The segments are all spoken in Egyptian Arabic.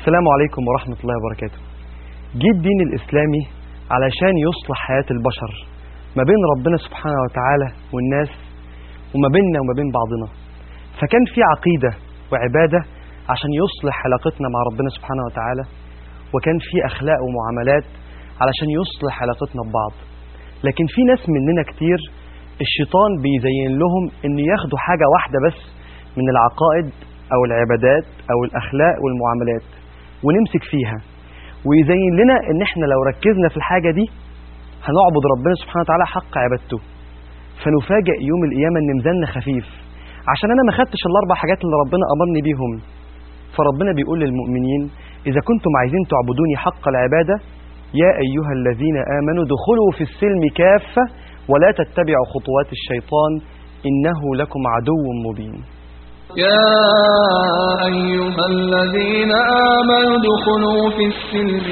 السلام عليكم ورحمة الله وبركاته جه الدين الإسلامي علشان يصلح حياة البشر ما بين ربنا سبحانه وتعالى والناس وما بيننا وما بين بعضنا فكان في عقيدة وعبادة عشان يصلح علاقتنا مع ربنا سبحانه وتعالى وكان في أخلاق ومعاملات علشان يصلح علاقتنا ببعض لكن في ناس مننا كتير الشيطان بيزين لهم ان ياخدوا حاجة واحدة بس من العقائد او العبادات او الاخلاق والمعاملات ونمسك فيها ويزين لنا ان احنا لو ركزنا في الحاجة دي هنعبد ربنا سبحانه وتعالى حق عبادته فنفاجئ يوم القيامة ان ميزاننا خفيف عشان انا ما خدتش الاربع حاجات اللي ربنا امرني بيهم فربنا بيقول للمؤمنين اذا كنتم عايزين تعبدوني حق العبادة يا ايها الذين امنوا ادخلوا في السلم كافة ولا تتبعوا خطوات الشيطان انه لكم عدو مبين يا أيها الذين آمنوا ادخلوا في السلم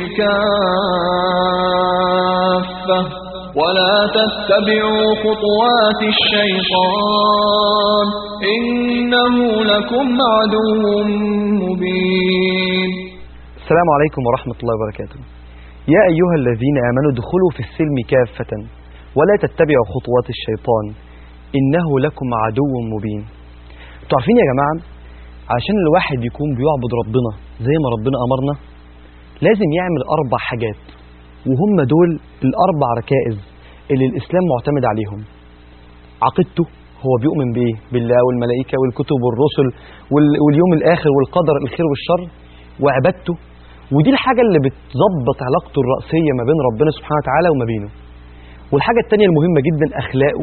كافة ولا تتبعوا خطوات الشيطان إنه لكم عدو مبين السلام عليكم ورحمة الله وبركاته يا أيها الذين آمنوا ادخلوا في السلم كافة ولا تتبعوا خطوات الشيطان إنه لكم عدو مبين تعرفين يا جماعة عشان الواحد يكون بيعبد ربنا زي ما ربنا أمرنا لازم يعمل أربع حاجات وهم دول الأربع ركائز اللي الإسلام معتمد عليهم عقيدته هو بيؤمن بإيه؟ بالله والملائكة والكتب والرسل وال- واليوم الآخر والقدر الخير والشر وعبادته ودي الحاجة اللي بتظبط علاقته الرئيسية ما بين ربنا سبحانه وتعالى وما بينه والحاجة التانية المهمة جدا أخلاقه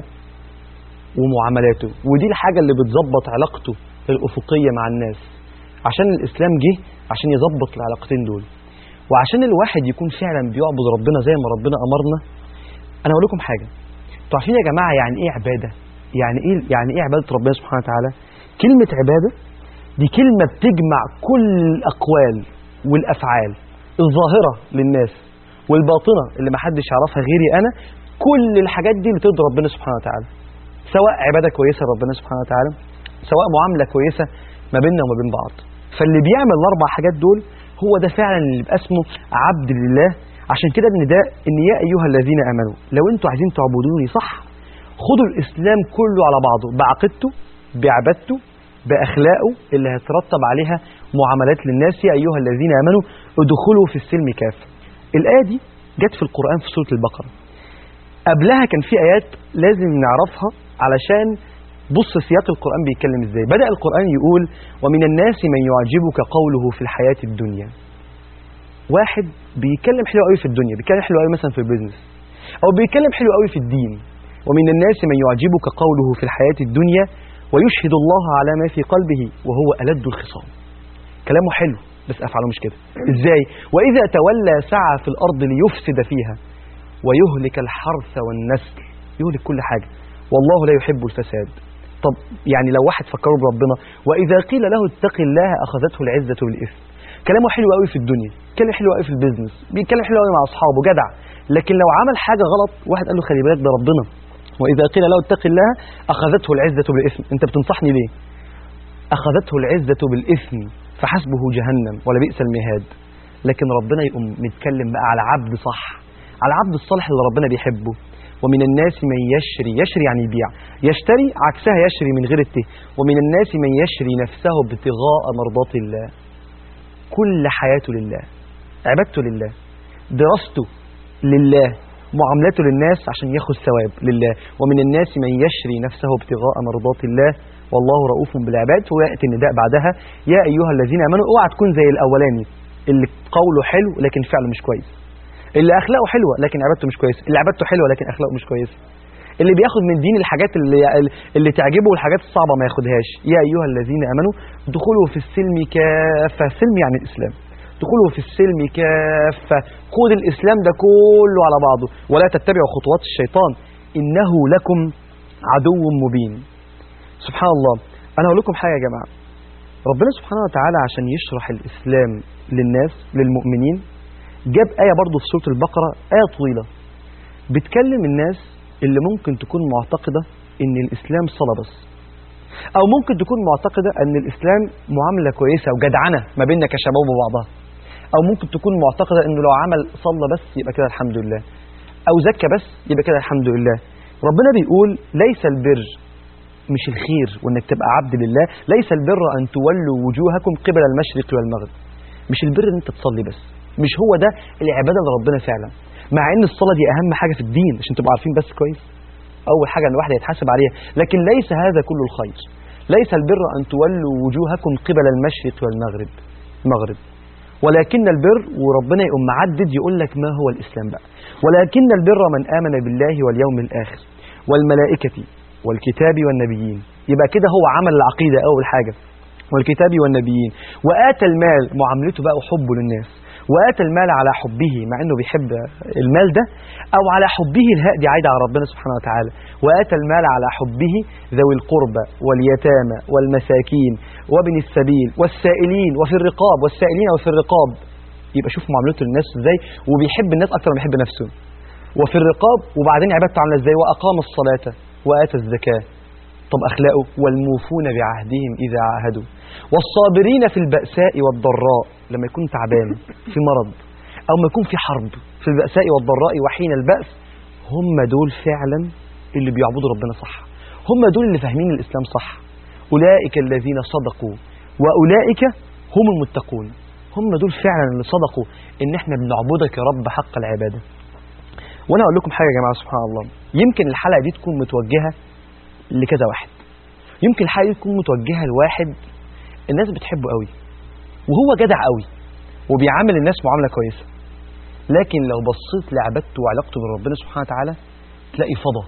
ومعاملاته ودي الحاجة اللي بتظبط علاقته الأفقية مع الناس عشان الإسلام جه عشان يظبط العلاقتين دول وعشان الواحد يكون فعلا بيعبد ربنا زي ما ربنا أمرنا أنا أقول لكم حاجة تعرفين يا جماعة يعني إيه عبادة يعني إيه يعني إيه عبادة ربنا سبحانه وتعالى كلمة عبادة دي كلمة بتجمع كل الأقوال والأفعال الظاهرة للناس والباطنة اللي محدش يعرفها غيري أنا كل الحاجات دي اللي ترضي ربنا سبحانه وتعالى سواء عبادة كويسة لربنا سبحانه وتعالى سواء معاملة كويسة ما بيننا وما بين بعض فاللي بيعمل الأربع حاجات دول هو ده فعلا اللي يبقى اسمه عبد لله عشان كده النداء ان يا ايها الذين امنوا لو انتوا عايزين تعبدوني صح خدوا الاسلام كله على بعضه بعقيدته بعبادته باخلاقه اللي هيترتب عليها معاملات للناس يا ايها الذين امنوا ادخلوا في السلم كافه الايه دي جت في القران في سوره البقره قبلها كان في ايات لازم نعرفها علشان بص سياق القرآن بيتكلم ازاي بدأ القرآن يقول ومن الناس من يعجبك قوله في الحياة الدنيا واحد بيتكلم حلو قوي في الدنيا بيتكلم حلو قوي مثلا في البيزنس او بيتكلم حلو قوي في الدين ومن الناس من يعجبك قوله في الحياة الدنيا ويشهد الله على ما في قلبه وهو ألد الخصام كلامه حلو بس أفعاله مش كده ازاي وإذا تولى سعى في الأرض ليفسد فيها ويهلك الحرث والنسل يهلك كل حاجة والله لا يحب الفساد طب يعني لو واحد فكره بربنا وإذا قيل له اتق الله أخذته العزة بالإثم كلامه حلو قوي في الدنيا كلام حلو قوي في البيزنس بيتكلم حلو قوي مع أصحابه جدع لكن لو عمل حاجة غلط واحد قال له خلي بالك ده ربنا وإذا قيل له اتق الله أخذته العزة بالإثم أنت بتنصحني ليه أخذته العزة بالإثم فحسبه جهنم ولا بئس المهاد لكن ربنا يقوم متكلم بقى على عبد صح على العبد الصالح اللي ربنا بيحبه ومن الناس من يشري يشري يعني يبيع يشتري عكسها يشري من غير الته ومن الناس من يشري نفسه ابتغاء مرضات الله كل حياته لله عبادته لله دراسته لله معاملته للناس عشان ياخد ثواب لله ومن الناس من يشري نفسه ابتغاء مرضات الله والله رؤوف بالعباد وياتي النداء بعدها يا ايها الذين امنوا اوعى تكون زي الاولاني اللي قوله حلو لكن فعله مش كويس اللي اخلاقه حلوه لكن عبادته مش كويسه اللي عبادته حلوه لكن اخلاقه مش كويسه اللي بياخد من دين الحاجات اللي اللي تعجبه والحاجات الصعبه ما ياخدهاش يا ايها الذين امنوا ادخلوا في السلم كافه سلم يعني الاسلام ادخلوا في السلم كافه خد الاسلام ده كله على بعضه ولا تتبعوا خطوات الشيطان انه لكم عدو مبين سبحان الله انا هقول لكم حاجه يا جماعه ربنا سبحانه وتعالى عشان يشرح الاسلام للناس للمؤمنين جاب آية برضه في سورة البقرة آية طويلة بتكلم الناس اللي ممكن تكون معتقدة إن الإسلام صلاة بس أو ممكن تكون معتقدة أن الإسلام معاملة كويسة وجدعنة ما بيننا كشباب وبعضها او ممكن تكون معتقده انه لو عمل صلى بس يبقى كده الحمد لله او زكى بس يبقى كده الحمد لله ربنا بيقول ليس البر مش الخير وانك تبقى عبد لله ليس البر ان تولوا وجوهكم قبل المشرق والمغرب مش البر ان انت تصلي بس مش هو ده العباده لربنا فعلا مع ان الصلاه دي اهم حاجه في الدين عشان تبقوا عارفين بس كويس اول حاجه ان الواحد يتحاسب عليها لكن ليس هذا كل الخير ليس البر ان تولوا وجوهكم قبل المشرق والمغرب مغرب ولكن البر وربنا يقوم معدد يقول لك ما هو الاسلام بقى ولكن البر من امن بالله واليوم الاخر والملائكه والكتاب والنبيين يبقى كده هو عمل العقيده اول حاجه والكتاب والنبيين واتى المال معاملته بقى وحبه للناس واتى المال على حبه مع انه بيحب المال ده او على حبه الهاء دي عايده على ربنا سبحانه وتعالى واتى المال على حبه ذوي القربى واليتامى والمساكين وابن السبيل والسائلين وفي الرقاب والسائلين وفي الرقاب يبقى شوف معاملته للناس ازاي وبيحب الناس اكتر ما بيحب نفسه وفي الرقاب وبعدين عبادته عامله ازاي واقام الصلاه واتى الزكاه طب اخلاقه والموفون بعهدهم اذا عاهدوا والصابرين في البأساء والضراء لما يكون تعبان في مرض أو ما يكون في حرب في البأساء والضراء وحين البأس هم دول فعلا اللي بيعبدوا ربنا صح هم دول اللي فاهمين الإسلام صح أولئك الذين صدقوا وأولئك هم المتقون هم دول فعلا اللي صدقوا إن إحنا بنعبدك يا رب حق العبادة وأنا أقول لكم حاجة يا جماعة سبحان الله يمكن الحلقة دي تكون متوجهة لكذا واحد يمكن الحلقة دي تكون متوجهة لواحد الناس بتحبه قوي وهو جدع قوي وبيعامل الناس معامله كويسه لكن لو بصيت لعبادته وعلاقته بربنا سبحانه وتعالى تلاقي فضا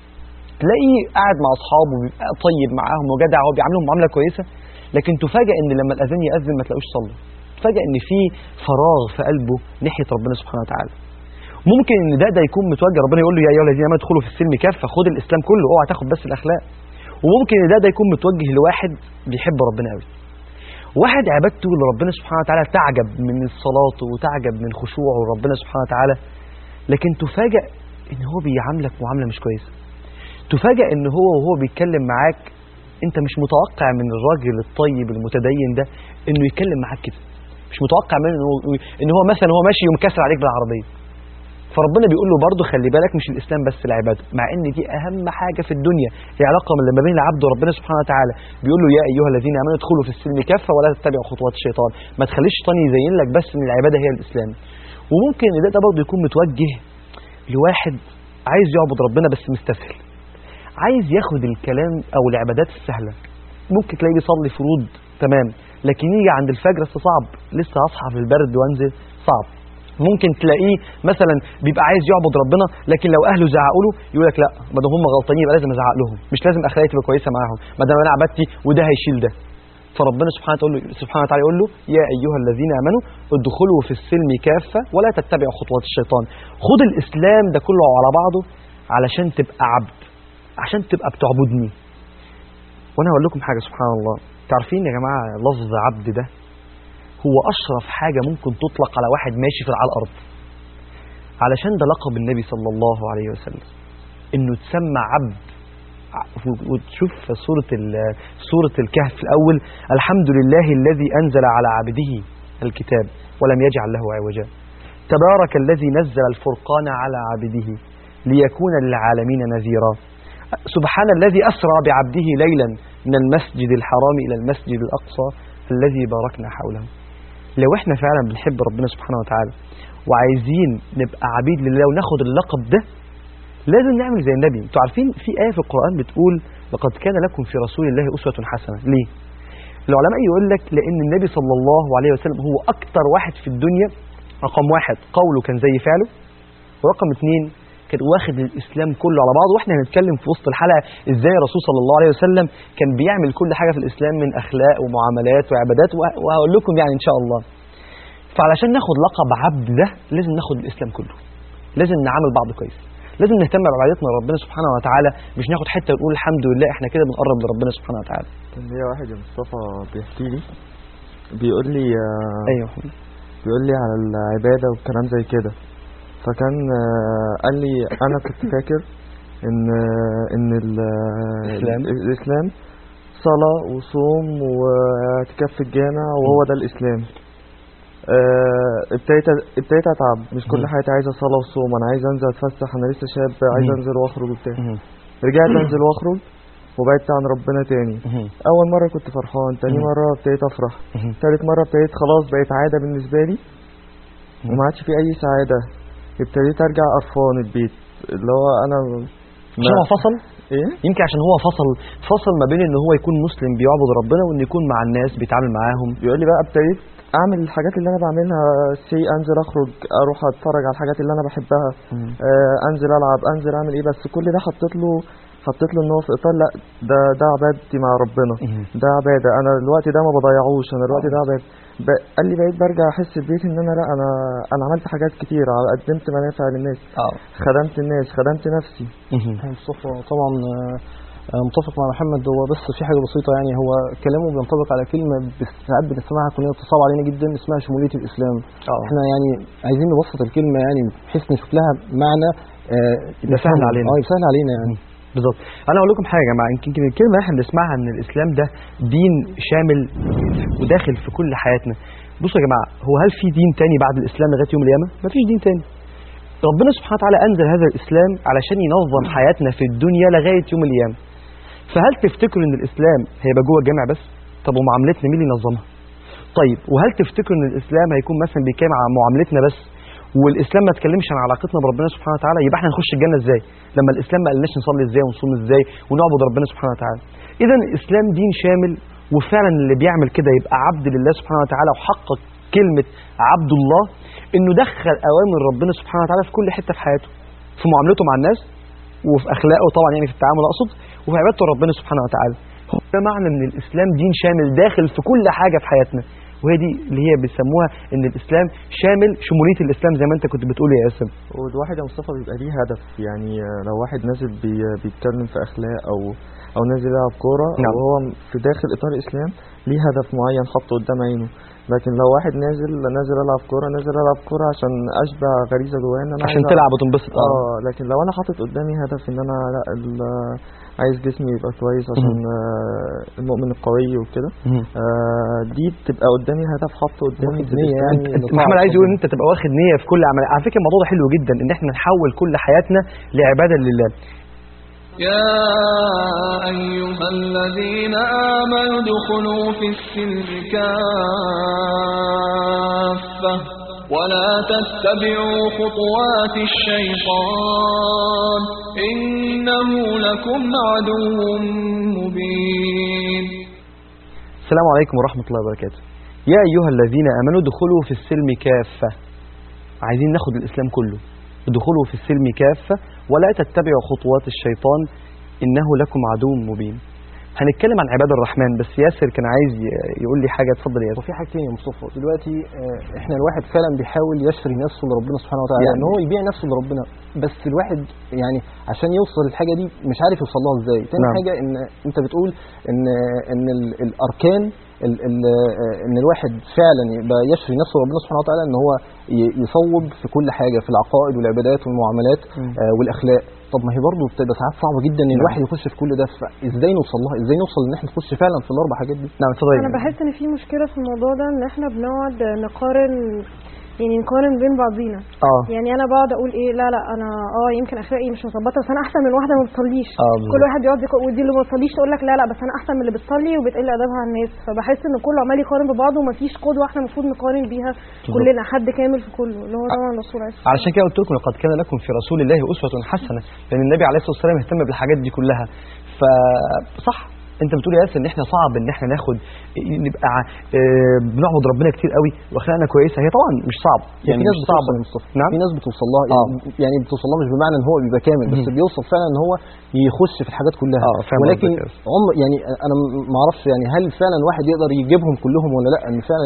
تلاقيه قاعد مع اصحابه بيبقى طيب معاهم وجدع وبيعاملهم معامله كويسه لكن تفاجئ ان لما الاذان ياذن ما تلاقوش صلى تفاجئ ان في فراغ في قلبه ناحيه ربنا سبحانه وتعالى ممكن ان ده ده يكون متوجه ربنا يقول له يا ايها الذين امنوا ادخلوا في السلم كافه خد الاسلام كله اوعى تاخد بس الاخلاق وممكن ان ده ده يكون متوجه لواحد بيحب ربنا قوي واحد عبادته لربنا سبحانه وتعالى تعجب من صلاته وتعجب من خشوعه لربنا سبحانه وتعالى لكن تفاجأ ان هو بيعاملك معامله مش كويسه تفاجأ ان هو وهو بيتكلم معاك انت مش متوقع من الراجل الطيب المتدين ده انه يتكلم معاك كده مش متوقع منه ان هو مثلا هو ماشي يوم كسر عليك بالعربيه فربنا بيقول له برضه خلي بالك مش الاسلام بس العباده مع ان دي اهم حاجه في الدنيا هي علاقه من ما بين العبد وربنا سبحانه وتعالى بيقول له يا ايها الذين امنوا ادخلوا في السلم كافه ولا تتبعوا خطوات الشيطان ما تخليش الشيطان يزين لك بس ان العباده هي الاسلام وممكن ان ده, ده برضه يكون متوجه لواحد عايز يعبد ربنا بس مستسهل عايز ياخد الكلام او العبادات السهله ممكن تلاقيه بيصلي فروض تمام لكن يجي عند الفجر أصل صعب لسه هصحى في البرد وانزل صعب ممكن تلاقيه مثلا بيبقى عايز يعبد ربنا لكن لو اهله زعقوا له يقول لك لا ما دام هم غلطانين يبقى لازم ازعق لهم مش لازم اخلاقي تبقى كويسه معاهم ما دام انا عبادتي وده هيشيل ده فربنا سبحانه وتعالى سبحانه وتعالى يقول له يا ايها الذين امنوا ادخلوا في السلم كافه ولا تتبعوا خطوات الشيطان خد الاسلام ده كله على بعضه علشان تبقى عبد عشان تبقى بتعبدني وانا هقول لكم حاجه سبحان الله تعرفين يا جماعه لفظ عبد ده هو أشرف حاجة ممكن تطلق على واحد ماشي في على الأرض علشان ده لقب النبي صلى الله عليه وسلم إنه تسمى عبد وتشوف سورة سورة الكهف الأول الحمد لله الذي أنزل على عبده الكتاب ولم يجعل له عوجا تبارك الذي نزل الفرقان على عبده ليكون للعالمين نذيرا سبحان الذي أسرى بعبده ليلا من المسجد الحرام إلى المسجد الأقصى الذي باركنا حوله لو احنا فعلا بنحب ربنا سبحانه وتعالى وعايزين نبقى عبيد لله وناخد اللقب ده لازم نعمل زي النبي انتوا عارفين في آية في القرآن بتقول لقد كان لكم في رسول الله أسوة حسنة ليه العلماء يقول لك لأن النبي صلى الله عليه وسلم هو أكتر واحد في الدنيا رقم واحد قوله كان زي فعله ورقم اثنين كان واخد الإسلام كله على بعضه واحنا هنتكلم في وسط الحلقة ازاي الرسول صلى الله عليه وسلم كان بيعمل كل حاجة في الإسلام من أخلاق ومعاملات وعبادات وهقول لكم يعني إن شاء الله فعلشان ناخد لقب عبد ده لازم ناخد الإسلام كله لازم نعامل بعض كويس لازم نهتم بعبادتنا لربنا سبحانه وتعالى مش ناخد حته ونقول الحمد لله احنا كده بنقرب لربنا سبحانه وتعالى كان ليا واحد يا مصطفى بيحكي لي بيقول لي آه، ايوه بيقول لي على العبادة والكلام زي كده فكان آه، قال لي انا كنت فاكر ان آه، ان ال- الإسلام. الاسلام صلاة وصوم واعتكاف في الجامع وهو ده الاسلام آه، ابتديت ابتديت اتعب مش كل مم. حياتي عايز صلاه وصوم انا عايز انزل اتفسح انا لسه شاب عايز مم. انزل واخرج وبتاع مهم. رجعت انزل واخرج وبعدت عن ربنا تاني مهم. اول مره كنت فرحان تاني مم. مره ابتديت افرح مهم. تالت مره ابتديت خلاص بقت عاده بالنسبه لي وما عادش في اي سعاده ابتديت ارجع قرفان البيت اللي هو انا عشان هو فصل ايه يمكن عشان هو فصل فصل ما بين ان هو يكون مسلم بيعبد ربنا وان يكون مع الناس بيتعامل معاهم بيقول لي بقى ابتديت اعمل الحاجات اللي انا بعملها سي انزل اخرج اروح اتفرج على الحاجات اللي انا بحبها آه انزل العب انزل اعمل ايه بس كل ده حطيت له حطيت له ان هو في اطار لا ده ده عبادتي مع ربنا مهم. ده عباده انا الوقت ده ما بضيعوش انا الوقت ده عباده ب- قال لي بقيت برجع احس في بيتي ان انا لا انا انا عملت حاجات كتير قدمت منافع للناس اه خدمت الناس خدمت نفسي مهم. مصطفى طبعا آه، آه، متفق مع محمد هو بس في حاجه بسيطه يعني هو كلامه بينطبق على كلمه بس- ساعات بنسمعها كلنا بتصعب علينا جدا اسمها شموليه الاسلام اه احنا يعني عايزين نبسط الكلمه يعني بحيث نشوف لها معنى آه، يبقى سهل نفهمه. علينا. اه يبقى سهل علينا يعني بالظبط انا اقول لكم حاجه يا جماعه يمكن يمكن الكلمه اللي احنا بنسمعها ان الاسلام ده دين شامل وداخل في كل حياتنا بصوا يا جماعه هو هل في دين تاني بعد الاسلام لغايه يوم القيامه مفيش دين تاني ربنا سبحانه وتعالى انزل هذا الاسلام علشان ينظم حياتنا في الدنيا لغايه يوم القيامه فهل تفتكروا ان الاسلام هيبقى جوه الجامع بس طب ومعاملتنا مين اللي ينظمها طيب وهل تفتكروا ان الاسلام هيكون مثلا بيتكلم عن معاملتنا بس والاسلام ما اتكلمش عن علاقتنا بربنا سبحانه وتعالى يبقى احنا نخش الجنه ازاي لما الاسلام ما قالناش نصلي ازاي ونصوم ازاي ونعبد ربنا سبحانه وتعالى اذا الاسلام دين شامل وفعلا اللي بيعمل كده يبقى عبد لله سبحانه وتعالى وحقق كلمه عبد الله انه دخل اوامر ربنا سبحانه وتعالى في كل حته في حياته في معاملته مع الناس وفي اخلاقه طبعا يعني في التعامل اقصد وفي عبادته ربنا سبحانه وتعالى هو ده معنى ان الاسلام دين شامل داخل في كل حاجه في حياتنا وهي دي اللي هي بيسموها ان الاسلام شامل شموليه الاسلام زي ما انت كنت بتقول يا ياسم والواحد يا مصطفى بيبقى ليه هدف يعني آه، لو واحد نازل بي بيتكلم في اخلاق او او نازل يلعب كوره نعم. وهو في داخل اطار الاسلام ليه هدف معين حاطه قدام عينه لكن لو واحد نازل نازل العب كوره نازل العب كوره عشان اشبع غريزه جوايا ان انا عشان عايز تلعب وتنبسط اه اه لكن لو انا حاطط قدامي هدف ان انا لا ال- عايز جسمي يبقى كويس عشان آه، المؤمن القوي وكده مهم. آه، دي بتبقى قدامي هدف حاطه قدامي واخد في نية الإسلام. يعني انت محمد عايز يقول ان انت تبقى واخد نيه في كل عمل على فكره الموضوع ده حلو جدا ان احنا نحول كل حياتنا لعباده لله يا أيها الذين آمنوا ادخلوا في السلم كافة ولا تتبعوا خطوات الشيطان إنه لكم عدو مبين السلام عليكم ورحمه الله وبركاته يا ايها الذين امنوا ادخلوا في السلم كافه عايزين ناخد الاسلام كله ادخلوا في السلم كافه ولا تتبعوا خطوات الشيطان انه لكم عدو مبين هنتكلم عن عباد الرحمن بس ياسر كان عايز ي- يقول لي حاجه اتفضل يا ياسر وفي حاجتين يا مصطفى دلوقتي آه، احنا الواحد فعلا بيحاول يشتري نفسه لربنا سبحانه وتعالى يعني- ان هو يبيع نفسه لربنا بس الواحد يعني عشان يوصل للحاجه دي مش عارف يوصل لها ازاي تاني نعم. حاجه ان انت بتقول ان ان ال- الاركان ال ال ان الواحد فعلا يبقى يشري نفسه لربنا سبحانه وتعالى ان هو ي- يصوب في كل حاجه في العقائد والعبادات والمعاملات مم. آه، والاخلاق طب ما هي برضه بتبقى ساعات صعبه جدا ان نعم. الواحد يخش في كل ده فازاي نوصل لها ازاي نوصل ان احنا نخش فعلا في الاربع حاجات دي نعم اتفضل يا انا جماعة. بحس ان في مشكله في الموضوع ده ان احنا بنقعد نقارن يعني نقارن بين بعضينا اه يعني انا بقعد اقول ايه لا لا انا اه يمكن اخلاقي مش مظبطه بس انا احسن من واحده ما بتصليش اه بالظبط. كل واحد يقعد يقول ودي اللي ما بتصليش تقول لك لا لا بس انا احسن من اللي بتصلي وبتقل ادبها على الناس فبحس ان كله عمال يقارن ببعضه ومفيش قدوه احنا المفروض نقارن بيها كلنا حد كامل في كله اللي هو طبعا الرسول عليه الصلاه علشان كده قلت لكم لقد كان لكم في رسول الله اسوه حسنه لان النبي عليه الصلاه والسلام اهتم بالحاجات دي كلها فصح انت بتقول يا ياسر ان احنا صعب ان احنا ناخد نبقى آه، بنعبد ربنا كتير قوي واخلاقنا كويسه هي طبعا مش صعب يعني في ناس مش بتصعب بتوصل يا مصطفى نعم في ناس بتوصل لها يعني, يعني بتوصل لها مش بمعنى ان هو بيبقى كامل بس مم. بيوصل فعلا ان هو يخش في الحاجات كلها اه فاهم ولكن قصدك يا أستاذ. عمر يعني انا ما اعرفش يعني هل فعلا واحد يقدر يجيبهم كلهم ولا لا ان فعلا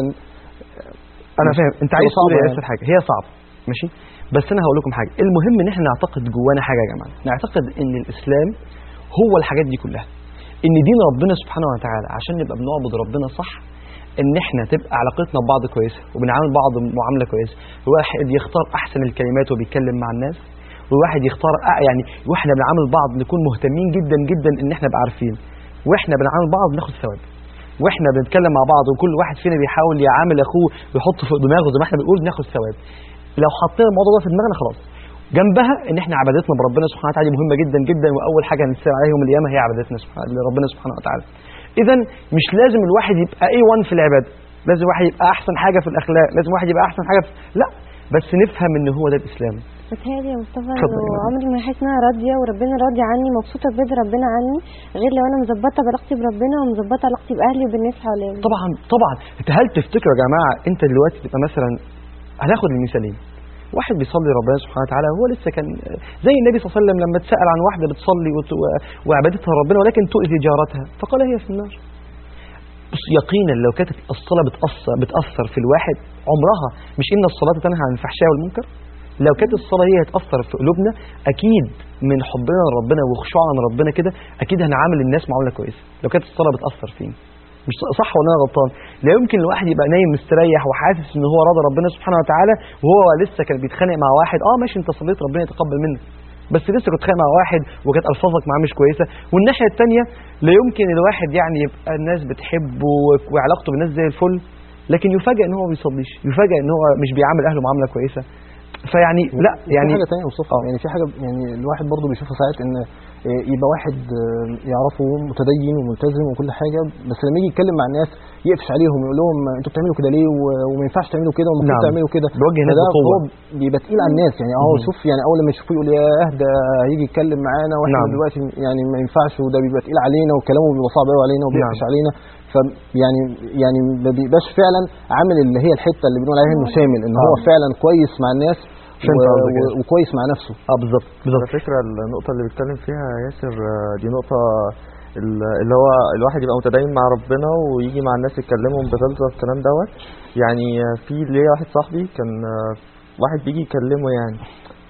انا فاهم انت عايز صعبة تقول يا يعني. ياسر حاجه هي صعب ماشي بس انا هقول لكم حاجه المهم ان احنا نعتقد جوانا حاجه يا جماعه نعتقد ان الاسلام هو الحاجات دي كلها ان دين ربنا سبحانه وتعالى عشان نبقى بنعبد ربنا صح ان احنا تبقى علاقتنا ببعض كويسه وبنعامل بعض معامله كويسه واحد يختار احسن الكلمات وبيتكلم مع الناس وواحد يختار أ- يعني واحنا بنعامل بعض نكون مهتمين جدا جدا ان احنا نبقى عارفين واحنا بنعامل بعض ناخد ثواب واحنا بنتكلم مع بعض وكل واحد فينا بيحاول يعامل اخوه ويحط فوق دماغه زي ما احنا بنقول ناخد ثواب لو حطينا الموضوع ده في دماغنا خلاص جنبها ان احنا عبادتنا بربنا سبحانه وتعالى دي مهمه جدا جدا واول حاجه هنتسال عليها يوم القيامه هي عبادتنا سبحانه لربنا سبحانه وتعالى اذا مش لازم الواحد يبقى اي 1 في العباده لازم الواحد يبقى احسن حاجه في الاخلاق لازم الواحد يبقى احسن حاجه في... لا بس نفهم ان هو ده الاسلام بتهيألي يا مصطفى اتفضل انه يا عمري ما هحس ان انا راضيه وربنا راضي عني مبسوطه برضا ربنا عني غير لو انا مظبطه علاقتي بربنا ومظبطه علاقتي باهلي وبالناس حواليا طبعا طبعا انت هل تفتكروا يا جماعه انت دلوقتي تبقى مثلا هناخد المثالين واحد بيصلي ربنا سبحانه وتعالى هو لسه كان زي النبي صلى الله عليه وسلم لما اتسال عن واحده بتصلي وت- و- وعبادتها ربنا ولكن تؤذي جارتها فقال هي في النار بص يقينا لو كانت الصلاه بتاثر بتاثر في الواحد عمرها مش ان الصلاه تنهى عن الفحشاء والمنكر لو كانت الصلاه هي هتاثر في قلوبنا اكيد من حبنا لربنا وخشوعنا لربنا كده اكيد هنعامل الناس معامله كويسه لو كانت الصلاه بتاثر فينا مش صح ولا انا غلطان لا يمكن الواحد يبقى نايم مستريح وحاسس ان هو راضي ربنا سبحانه وتعالى وهو لسه كان بيتخانق مع واحد اه ماشي انت صليت ربنا يتقبل منك بس لسه كنت خانق مع واحد وكانت الفاظك معاه مش كويسه والناحيه الثانيه لا يمكن الواحد يعني يبقى الناس بتحبه وعلاقته بالناس زي الفل لكن يفاجئ ان هو ما بيصليش يفاجئ ان هو مش بيعامل اهله معامله كويسه فيعني لا في يعني حاجه ثانيه وصفها آه. يعني في حاجه يعني الواحد برضه بيشوفها ساعات ان آه، يبقى واحد آه، يعرفه متدين وملتزم وكل حاجه بس لما يجي يتكلم مع الناس يقفش عليهم يقول لهم انتوا بتعملوا كده ليه و- وما ينفعش تعملوا كده والمفروض نعم. تعملوا كده بيوجه الناس فده بقوة. هو بيبقى تقيل على الناس يعني اهو مم. شوف يعني اول لما يشوفوه يقول يا اهدى هيجي يتكلم معانا واحنا نعم. دلوقتي يعني ما ينفعش وده بيبقى تقيل علينا وكلامه بيبقى صعب قوي علينا وبيقفش نعم. علينا ف يعني يعني ما بيبقاش فعلا عامل اللي هي الحته اللي بنقول عليها انه شامل ان هو آه. فعلا كويس مع الناس فهمت و- قصدك يا و- وكويس مع نفسه اه بالظبط على بالظبط فكرة النقطة اللي بيتكلم فيها ياسر آه، دي نقطة ال- اللي هو الواحد يبقى متدين مع ربنا ويجي مع الناس يتكلمهم بغلظة الكلام دوت يعني آه، في ليا واحد صاحبي كان آه، واحد بيجي يكلمه يعني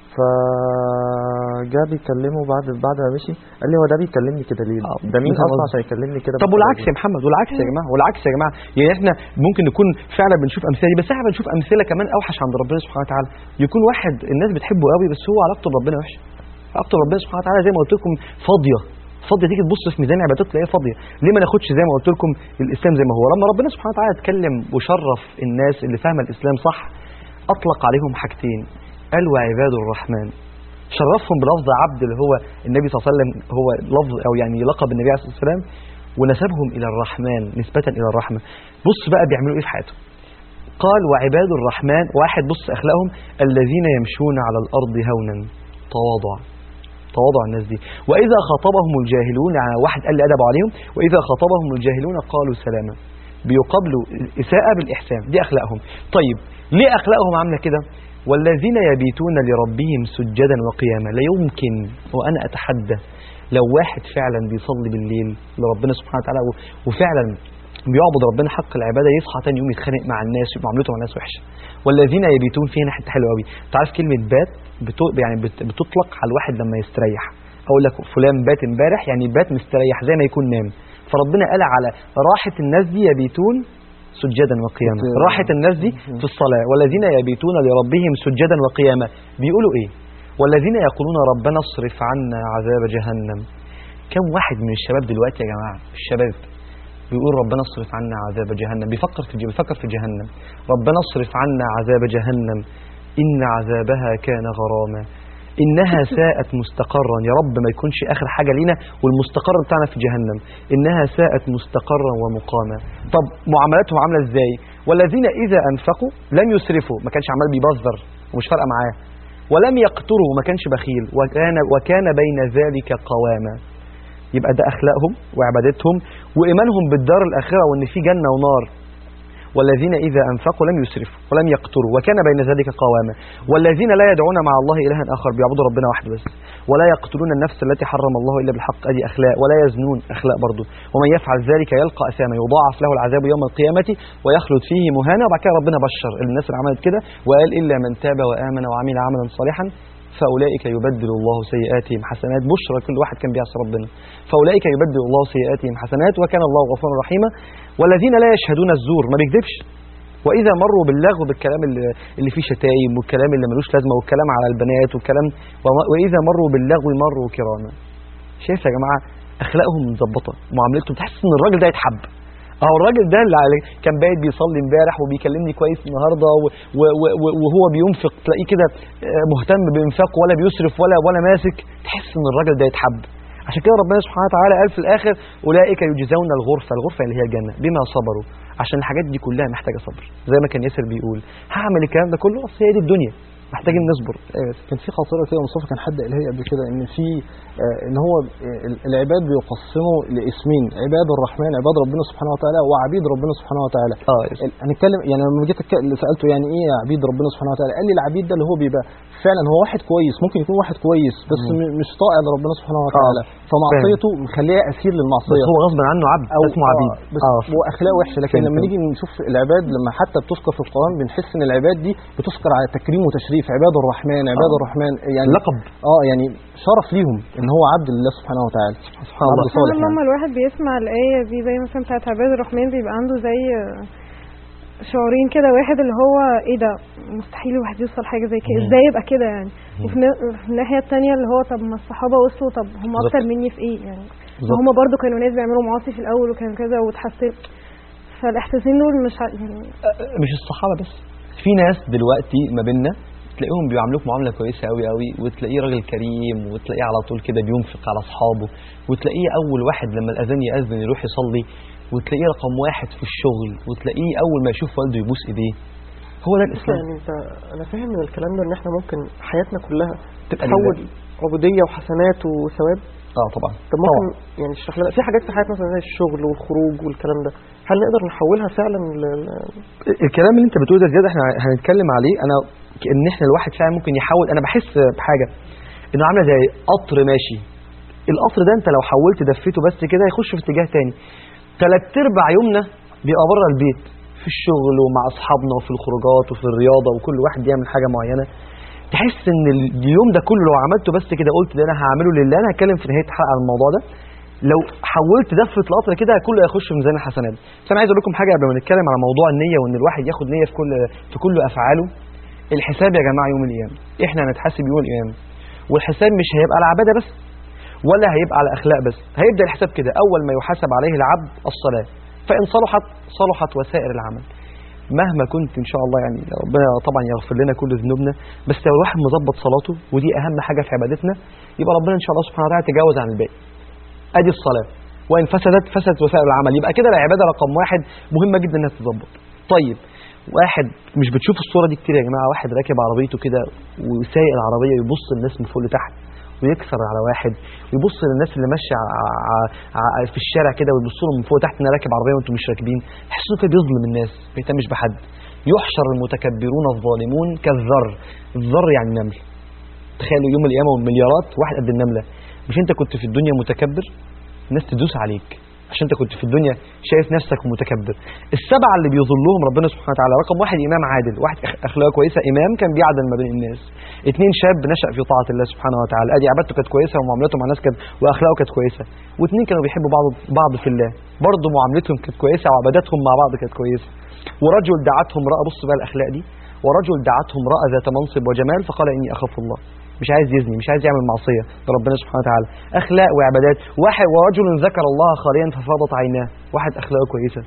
فجا بيكلمه بعد بعد ما مشي قال لي هو ده بيكلمني كده ليه؟ آه، ده مين فاهم اصلا قصدي. عشان يكلمني كده طب بالطريقة والعكس دي؟ يا محمد والعكس يا جماعه والعكس يا جماعه يعني احنا ممكن نكون فعلا بنشوف امثله دي بس احنا بنشوف امثله كمان اوحش عند ربنا سبحانه وتعالى يكون واحد الناس بتحبه قوي بس هو علاقته بربنا وحشه علاقته بربنا سبحانه وتعالى زي ما قلت لكم فاضيه فاضيه تيجي تبص في ميزان عبادات تلاقيها فاضيه ليه ما ناخدش زي ما قلت لكم الاسلام زي ما هو لما ربنا سبحانه وتعالى اتكلم وشرف الناس اللي فاهمه الاسلام صح اطلق عليهم حاجتين قال وعباد الرحمن شرفهم بلفظ عبد اللي هو النبي صلى الله عليه وسلم هو لفظ او يعني لقب النبي عليه الصلاه والسلام ونسبهم الى الرحمن نسبه الى الرحمه بص بقى بيعملوا ايه في حياتهم قال وعباد الرحمن واحد بص اخلاقهم الذين يمشون على الارض هونا تواضع تواضع الناس دي واذا خاطبهم الجاهلون يعني واحد قال لي ادبوا عليهم واذا خاطبهم الجاهلون قالوا سلاما بيقابلوا الاساءه بالاحسان دي اخلاقهم طيب ليه اخلاقهم عامله كده والذين يبيتون لربهم سجدا وقياما لا يمكن وانا اتحدى لو واحد فعلا بيصلي بالليل لربنا سبحانه وتعالى و- وفعلا بيعبد ربنا حق العباده يصحى تاني يوم يتخانق مع الناس ويبقى معاملته مع الناس وحشه والذين يبيتون في هنا حته حلوه قوي تعرف كلمه بات بتو يعني بت- بتطلق على الواحد لما يستريح اقول لك فلان بات امبارح يعني بات مستريح زي ما يكون نام فربنا قال على راحه الناس دي يبيتون سجدا وقياما كنت- راحه الناس دي في الصلاه والذين يبيتون لربهم سجدا وقياما بيقولوا ايه والذين يقولون ربنا اصرف عنا عذاب جهنم كم واحد من الشباب دلوقتي يا جماعه الشباب بيقول ربنا اصرف عنا عذاب جهنم بيفكر في بيفكر في جهنم ربنا اصرف عنا عذاب جهنم إن عذابها كان غراما إنها ساءت مستقرا يا رب ما يكونش آخر حاجة لينا والمستقر بتاعنا في جهنم إنها ساءت مستقرا ومقاما طب معاملاتهم عاملة إزاي والذين إذا أنفقوا لم يسرفوا ما كانش عمال بيبذر ومش فارقة معاه ولم يقتروا ما كانش بخيل وكان, وكان بين ذلك قواما يبقى ده أخلاقهم وعبادتهم وإيمانهم بالدار الآخرة وإن في جنة ونار والذين إذا أنفقوا لم يسرفوا ولم يقتروا وكان بين ذلك قواما والذين لا يدعون مع الله إلها آخر بيعبدوا ربنا وحده بس ولا يقتلون النفس التي حرم الله إلا بالحق أدي أخلاق ولا يزنون أخلاق برضه ومن يفعل ذلك يلقى أثاما يضاعف له العذاب يوم القيامة ويخلد فيه مهانا وبعد كده ربنا بشر الناس اللي عملت كده وقال إلا من تاب وآمن وعمل عملا صالحا فأولئك يبدل الله سيئاتهم حسنات بشرى كل واحد كان بيعصي ربنا فأولئك يبدل الله سيئاتهم حسنات وكان الله غفورا رحيما والذين لا يشهدون الزور ما بيكذبش وإذا مروا باللغو بالكلام اللي, اللي فيه شتايم والكلام اللي ملوش لازمة والكلام على البنات والكلام وما- وإذا مروا باللغو مروا كراما شايف يا جماعة أخلاقهم متظبطة معاملتهم تحس إن الراجل ده يتحب اهو الراجل ده اللي على- كان بايت بيصلي امبارح وبيكلمني كويس النهارده و- و- و- وهو بينفق تلاقيه كده آه، مهتم بانفاقه ولا بيسرف ولا ولا ماسك تحس ان الراجل ده يتحب عشان كده ربنا سبحانه وتعالى قال في الاخر اولئك يجزون الغرفه الغرفه اللي هي الجنه بما صبروا عشان الحاجات دي كلها محتاجه صبر زي ما كان ياسر بيقول هعمل الكلام ده كله اصل هي دي الدنيا محتاجين نصبر آه، كان في خاطره كده مصطفى كان حد قالها لي قبل كده ان في آه، ان هو آه، ال- العباد بيقسموا لاسمين عباد الرحمن عباد ربنا سبحانه وتعالى وعبيد ربنا سبحانه وتعالى اه ال- هنتكلم يعني لما جيت أتك- سالته يعني ايه عبيد ربنا سبحانه وتعالى قال لي العبيد ده اللي هو بيبقى فعلا هو واحد كويس ممكن يكون واحد كويس بس م- مش طائع لربنا سبحانه وتعالى فمعصيته مخليه اسير بس للمعصيه هو غصب عنه عبد اسمه عبيد آه بس اه واخلاق وحشه لكن فهمت. لما نيجي نشوف العباد لما حتى بتذكر في القران بنحس ان العباد دي بتذكر على تكريم وتشريف عباد الرحمن عباد آه. الرحمن يعني لقب اه يعني شرف ليهم ان هو عبد لله سبحانه وتعالى سبحان الله عبد صالح سبحان يعني. لما الواحد بيسمع الآية دي زي مثلا بتاعت عباد الرحمن بيبقى عنده زي شعورين كده واحد اللي هو ايه ده مستحيل الواحد يوصل حاجة زي كده مم. ازاي يبقى كده يعني وفي نا- في الناحية التانية اللي هو طب ما الصحابة وصلوا طب هم بالظبط. أكتر مني في ايه يعني بالظبط. هم برضو كانوا ناس بيعملوا معاصي في الأول وكان كذا وتحسن فالإحساسين دول مش ع- يعني مش الصحابه بس في ناس دلوقتي ما بيننا تلاقيهم بيعاملوك معامله كويسه قوي قوي وتلاقيه راجل كريم وتلاقيه على طول كده بينفق على اصحابه وتلاقيه اول واحد لما الاذان ياذن يروح يصلي وتلاقيه رقم واحد في الشغل وتلاقيه اول ما يشوف والده يبوس ايديه هو ده الاسلام يعني انت انا فاهم من الكلام ده ان احنا ممكن حياتنا كلها تبقى تتحول لله. عبوديه وحسنات وثواب اه طبعا طب ممكن يعني اشرح لنا في حاجات في حياتنا مثلا زي الشغل والخروج والكلام ده هل نقدر نحولها فعلا ل... ل- الكلام اللي انت بتقوله ده زياده احنا هنتكلم عليه انا ان احنا الواحد فعلا ممكن يحاول انا بحس بحاجه انه عامله زي قطر ماشي القطر ده انت لو حولت دفيته بس كده هيخش في اتجاه تاني ثلاث ارباع يومنا بيبقى بره البيت في الشغل ومع اصحابنا وفي الخروجات وفي الرياضه وكل واحد يعمل حاجه معينه تحس ان اليوم ده كله لو عملته بس كده قلت ده انا هعمله لله انا هتكلم في نهايه الحلقه عن الموضوع ده لو حولت دفه القطر كده كله هيخش في ميزان الحسنات بس انا عايز اقول لكم حاجه قبل ما نتكلم على موضوع النيه وان الواحد ياخد نيه في كل في كل افعاله الحساب يا جماعه يوم القيامه احنا هنتحاسب يوم القيامه والحساب مش هيبقى على عباده بس ولا هيبقى على اخلاق بس هيبدا الحساب كده اول ما يحاسب عليه العبد الصلاه فان صلحت صلحت وسائر العمل مهما كنت ان شاء الله يعني ربنا طبعا يغفر لنا كل ذنوبنا بس لو الواحد مظبط صلاته ودي اهم حاجه في عبادتنا يبقى ربنا ان شاء الله سبحانه وتعالى يتجاوز عن الباقي ادي الصلاه وان فسدت فسدت وسائر العمل يبقى كده العباده رقم واحد مهمه جدا انها تتظبط طيب واحد مش بتشوف الصوره دي كتير يا جماعه واحد راكب عربيته كده وسايق العربيه يبص الناس من فوق لتحت ويكسر على واحد ويبص للناس اللي ماشيه ع- ع- ع- في الشارع كده ويبص لهم من فوق تحت انا راكب عربيه وانتم مش راكبين تحس انه كده بيظلم الناس ما بيهتمش بحد يحشر المتكبرون الظالمون كالذر الذر يعني نمل تخيلوا يوم القيامه والمليارات واحد قد النمله مش انت كنت في الدنيا متكبر الناس تدوس عليك عشان انت كنت في الدنيا شايف نفسك متكبر السبعه اللي بيظلهم ربنا سبحانه وتعالى رقم واحد امام عادل واحد أخ- اخلاقه كويسه امام كان بيعدل ما بين الناس اثنين شاب نشا في طاعه الله سبحانه وتعالى ادي عبادته كانت كويسه ومعاملته مع الناس كانت واخلاقه كانت كويسه واثنين كانوا بيحبوا بعض بعض في الله برضه معاملتهم كانت كويسه وعباداتهم مع بعض كانت كويسه ورجل دعتهم امراه بص بقى الاخلاق دي ورجل دعته امراه ذات منصب وجمال فقال اني اخاف الله مش عايز يزني مش عايز يعمل معصيه لربنا سبحانه وتعالى اخلاق وعبادات واحد ورجل ذكر الله خاليا ففاضت عيناه واحد اخلاقه كويسه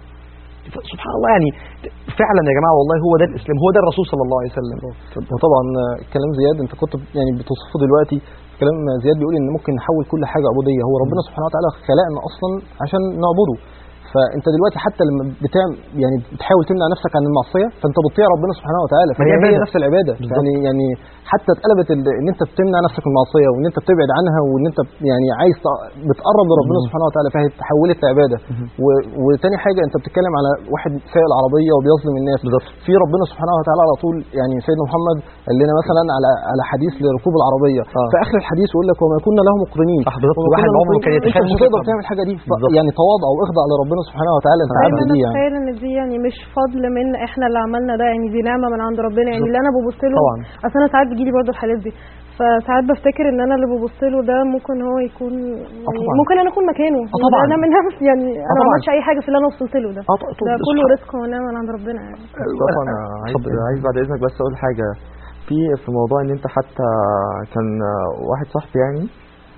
سبحان الله يعني فعلا يا جماعه والله هو ده الاسلام هو ده الرسول صلى الله عليه وسلم وطبعا آه، كلام زياد انت كنت يعني بتوصفه دلوقتي كلام زياد بيقول ان ممكن نحول كل حاجه عبوديه هو ربنا سبحانه وتعالى خلقنا اصلا عشان نعبده فانت دلوقتي حتى لما بتعمل يعني بتحاول تمنع نفسك عن المعصيه فانت بتطيع ربنا سبحانه وتعالى ما هي فهي هي عبادة. نفس العباده بالظبط. يعني يعني حتى اتقلبت ال- ان انت بتمنع نفسك من المعصيه وان انت بتبعد عنها وان انت يعني عايز تق- بتقرب لربنا مم. سبحانه وتعالى فهي تحولت لعباده و- وتاني حاجه انت بتتكلم على واحد سايق العربيه وبيظلم الناس بالظبط في ربنا سبحانه وتعالى على طول يعني سيدنا محمد قال لنا مثلا على على حديث لركوب العربيه آه. في اخر الحديث يقول لك وما كنا له مقرنين صح بالظبط وما واحد كنا له عمره ما كان مقرنين. يتخيل انت مش ممكن هتقدر يفهم. تعمل الحاجه دي ف- بالظبط. يعني تواضع واخضع لربنا سبحانه وتعالى انت دايما عبد انا دي يعني اتخيل ان دي يعني مش فضل من احنا اللي عملنا ده يعني دي نعمه من عند ربنا يعني اللي انا ببص له طبعا. اصل انا ساعات بيجيلي برضه الحالات دي فساعات بفتكر ان انا اللي ببص له ده ممكن هو يكون يعني طبعا. ممكن انا اكون مكانه آه طبعا. انا من نفس يعني انا ما طبعا. عملتش اي حاجه في اللي انا وصلت له ده آه طبعا. ده كله سبحان- رزق ونعمه من عند ربنا يعني مصطفى انا عايز اتفضل. عايز بعد اذنك بس اقول حاجه في في موضوع ان انت حتى كان واحد صاحبي يعني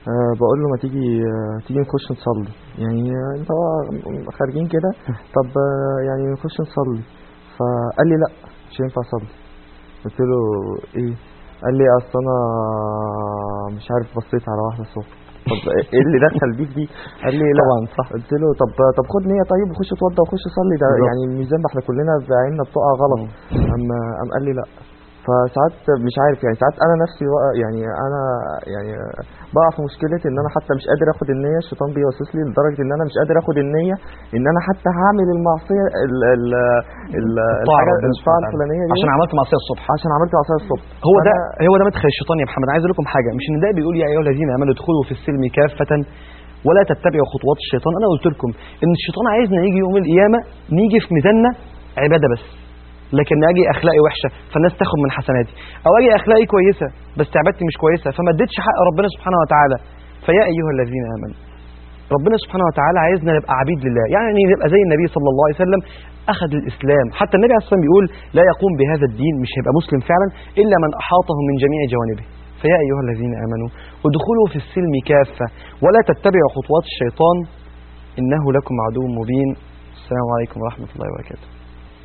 أه بقول له ما تيجي آه، تيجي نخش نصلي يعني آه، انت هو خارجين كده طب آه، يعني نخش نصلي فقال لي لا مش هينفع اصلي قلت له ايه قال لي اصل انا مش عارف بصيت على واحده الصبح طب ايه اللي دخل بيك دي قال لي لا طبعا صح قلت له طب طب خد نيه طيب وخش اتوضى وخش صلي ده بالظبط. يعني الميزان ما احنا كلنا بعيننا بتقع غلط اما قام قال لي لا فساعات مش عارف يعني ساعات انا نفسي بقى يعني انا يعني بقع في مشكله ان انا حتى مش قادر اخد النيه الشيطان بيوسوس لي لدرجه ان انا مش قادر اخد النيه ان انا حتى هعمل المعصيه ال ال ال الحاجه ربنا الطاعه سبحانه وتعالى. الفلانيه دي عشان عملت معصيه الصبح عشان عملت معصيه الصبح هو ده فأنا- هو ده مدخل الشيطان يا محمد عايز اقول لكم حاجه مش ان ده بيقول يا ايها الذين امنوا ادخلوا في السلم كافه ولا تتبعوا خطوات الشيطان انا قلت لكم ان الشيطان عايزنا يجي يوم القيامه نيجي في ميزاننا عباده بس لكن اجي اخلاقي وحشه فالناس تاخد من حسناتي او اجي اخلاقي كويسه بس عبادتي مش كويسه فما اديتش حق ربنا سبحانه وتعالى فيا ايها الذين امنوا ربنا سبحانه وتعالى عايزنا نبقى عبيد لله يعني نبقى زي النبي صلى الله عليه وسلم اخذ الاسلام حتى النبي عليه الصلاه والسلام بيقول لا يقوم بهذا الدين مش هيبقى مسلم فعلا الا من احاطه من جميع جوانبه فيا ايها الذين امنوا ادخلوا في السلم كافه ولا تتبعوا خطوات الشيطان انه لكم عدو مبين السلام عليكم ورحمه الله وبركاته